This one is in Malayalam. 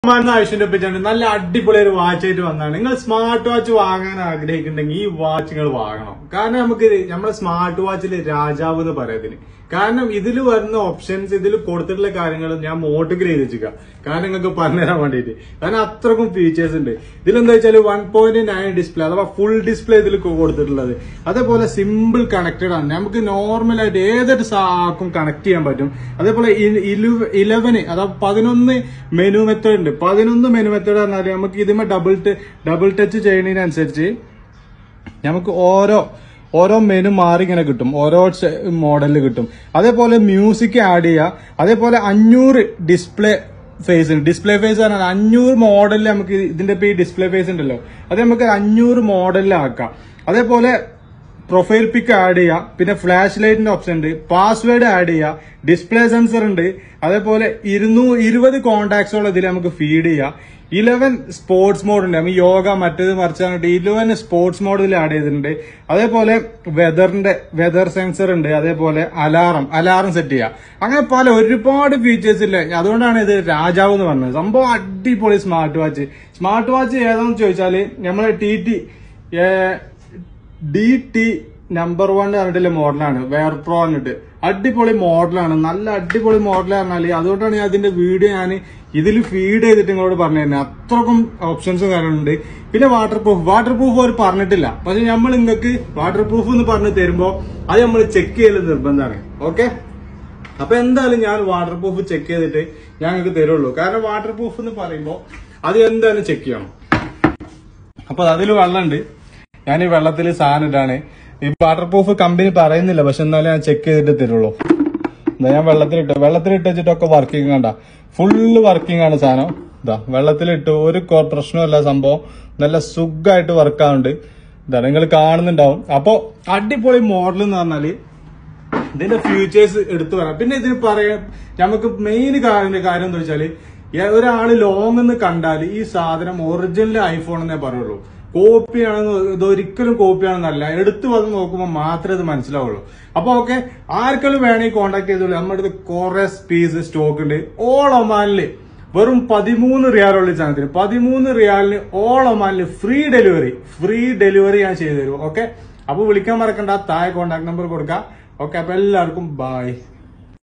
സമ്മാനം ആവശ്യം ഒപ്പിച്ചുണ്ട് നല്ല അടിപൊളി ഒരു വാച്ച് ആയിട്ട് വന്നതാണ് നിങ്ങൾ സ്മാർട്ട് വാച്ച് വാങ്ങാൻ ആഗ്രഹിക്കുന്നുണ്ടെങ്കിൽ ഈ വാച്ച് നിങ്ങൾ വാങ്ങണം കാരണം നമുക്ക് നമ്മുടെ സ്മാർട്ട് വാച്ചിൽ രാജാവ് എന്ന് പറയതിന് കാരണം ഇതിൽ വരുന്ന ഓപ്ഷൻസ് ഇതിൽ കൊടുത്തിട്ടുള്ള കാര്യങ്ങൾ ഞാൻ മോട്ടിക്കൽ ചെയ്ത് വെച്ചിരിക്കുക കാരണം നിങ്ങൾക്ക് പറഞ്ഞുതരാൻ വേണ്ടിയിട്ട് കാരണം അത്രക്കും ഫീച്ചേഴ്സ് ഉണ്ട് ഇതിലെന്താ വെച്ചാൽ വൺ പോയിന്റ് നയൻ ഡിസ്പ്ലേ അഥവാ ഫുൾ ഡിസ്പ്ലേ ഇതിൽ കൊടുത്തിട്ടുള്ളത് അതേപോലെ സിമ്പിൾ കണക്റ്റഡ് ആണ് നമുക്ക് നോർമൽ ആയിട്ട് ഏതൊരു സാക്കും കണക്ട് ചെയ്യാൻ പറ്റും അതേപോലെ ഇലവന് അഥവാ പതിനൊന്ന് മെനു മെത്തേഡ് ഉണ്ട് പതിനൊന്ന് മെനു മെത്തേഡ് പറഞ്ഞാൽ നമുക്ക് ഇതിമേ ഡബിൾ ഡബിൾ ടച്ച് ചെയ്യുന്നതിനനുസരിച്ച് നമുക്ക് ഓരോ ഓരോ മെനു മാറി ഇങ്ങനെ കിട്ടും ഓരോ മോഡലിൽ കിട്ടും അതേപോലെ മ്യൂസിക് ആഡ് ചെയ്യുക അതേപോലെ അഞ്ഞൂറ് ഡിസ്പ്ലേ ഫേസ് ഉണ്ട് ഡിസ്പ്ലേ ഫേസ് പറഞ്ഞാൽ അഞ്ഞൂറ് മോഡലിൽ നമുക്ക് ഇതിന്റെ ഇപ്പൊ ഈ ഡിസ്പ്ലേ ഫേസ് ഉണ്ടല്ലോ അത് നമുക്ക് അഞ്ഞൂറ് മോഡലിലാക്കാം അതേപോലെ പ്രൊഫൈൽ പിക്ക് ആഡ് ചെയ്യാം പിന്നെ ഫ്ലാഷ് ലൈറ്റിന്റെ ഓപ്ഷൻ ഉണ്ട് പാസ്വേഡ് ആഡ് ചെയ്യാം ഡിസ്പ്ലേ സെൻസർ ഉണ്ട് അതേപോലെ ഇരുന്നൂ ഇരുപത് കോണ്ടാക്ട്സോളം ഇതിൽ നമുക്ക് ഫീഡ് ചെയ്യാം ഇലവൻ സ്പോർട്സ് മോഡ് ഉണ്ട് നമുക്ക് യോഗ മറ്റേത് മറിച്ചാണ് ഇലവൻ സ്പോർട്സ് മോഡ് ഇതിൽ ആഡ് ചെയ്തിട്ടുണ്ട് അതേപോലെ വെതറിന്റെ വെതർ സെൻസർ ഉണ്ട് അതേപോലെ അലാറം അലാറം സെറ്റ് ചെയ്യാം അങ്ങനെ പല ഒരുപാട് ഫീച്ചേഴ്സ് ഇല്ല അതുകൊണ്ടാണ് ഇത് രാജാവ് എന്ന് പറഞ്ഞത് സംഭവം അടിപൊളി സ്മാർട്ട് വാച്ച് സ്മാർട്ട് വാച്ച് ഏതാണെന്ന് ചോദിച്ചാല് നമ്മളെ T T D T number one പറഞ്ഞിട്ടുള്ള മോഡലാണ് വെയർ പ്രോ എന്നിട്ട് അടിപൊളി മോഡലാണ് നല്ല അടിപൊളി മോഡൽ പറഞ്ഞാല് അതുകൊണ്ടാണ് ഞാൻ അതിന്റെ വീഡിയോ ഞാൻ ഇതിൽ ഫീഡ് ചെയ്തിട്ട് നിങ്ങളോട് പറഞ്ഞു തന്നെ അത്രക്കും ഓപ്ഷൻസും കാര്യങ്ങളുണ്ട് പിന്നെ വാട്ടർ പ്രൂഫ് വാട്ടർ പ്രൂഫ് അവർ പറഞ്ഞിട്ടില്ല പക്ഷെ നമ്മൾ നിങ്ങൾക്ക് വാട്ടർ പ്രൂഫ് എന്ന് പറഞ്ഞ് തരുമ്പോ അത് നമ്മൾ ചെക്ക് ചെയ്യൽ നിർബന്ധമാണ് ഓക്കെ അപ്പൊ എന്തായാലും ഞാൻ വാട്ടർ പ്രൂഫ് ചെക്ക് ചെയ്തിട്ട് ഞാൻ നിങ്ങൾക്ക് തരുള്ളൂ കാരണം വാട്ടർ പ്രൂഫ് എന്ന് പറയുമ്പോൾ അത് എന്തായാലും ചെക്ക് ചെയ്യണം അപ്പൊ അതിൽ വെള്ളമുണ്ട് ഞാൻ ഈ വെള്ളത്തിൽ സാധനം ഇട്ടാണ് ഈ വാട്ടർ പ്രൂഫ് കമ്പനി പറയുന്നില്ല പക്ഷെ എന്നാലും ഞാൻ ചെക്ക് ചെയ്തിട്ട് തരുള്ളൂ എന്നാ ഞാൻ വെള്ളത്തിലിട്ട് വെള്ളത്തിലിട്ട് വെച്ചിട്ടൊക്കെ വർക്കിംഗ് കണ്ട ഫുള്ള് വർക്കിംഗ് ആണ് സാധനം ഇതാ വെള്ളത്തിലിട്ട് ഒരു കൊ- പ്രശ്നമില്ല സംഭവം നല്ല സുഖമായിട്ട് വർക്ക് ആവുന്നുണ്ട് ഇതാ നിങ്ങൾ കാണുന്നുണ്ടാവും അപ്പോ അടിപൊളി മോഡൽ എന്ന് പറഞ്ഞാല് ഇതിന്റെ ഫ്യൂച്ചേഴ്സ് എടുത്തു പറയാം പിന്നെ ഇതിന് പറയാൻ നമുക്ക് മെയിൻ കാര്യം കാര്യം എന്താ വെച്ചാല് ഏ- ഒരാള് ലോങ് എന്ന് കണ്ടാൽ ഈ സാധനം ഒറിജിനൽ ഐഫോൺ എന്നേ പറയുള്ളൂ കോപ്പിയാണെന്ന് ഇത് ഒരിക്കലും കോപ്പിയാണെന്നല്ല എടുത്തു വന്ന് നോക്കുമ്പോൾ മാത്രമേ ഇത് മനസ്സിലാവുള്ളൂ അപ്പൊ ഓക്കെ ആർക്കെങ്കിലും വേണമെങ്കിൽ കോൺടാക്ട് ചെയ്തോളൂ നമ്മുടെ അടുത്ത് കുറെ പീസ് സ്റ്റോക്ക് ഉണ്ട് ഓൾ ഒമാനില് വെറും പതിമൂന്ന് റിയാലുള്ള സാധനത്തിന് പതിമൂന്ന് റിയാലിന് ഓൾ ഒമാനില് ഫ്രീ ഡെലിവറി ഫ്രീ ഡെലിവറി ഞാൻ ചെയ്തു തരും ഓക്കെ അപ്പൊ വിളിക്കാൻ മറക്കണ്ട താഴെ കോൺടാക്ട് നമ്പർ കൊടുക്കാം ഓക്കെ അപ്പൊ എല്ലാവർക്കും ബായ്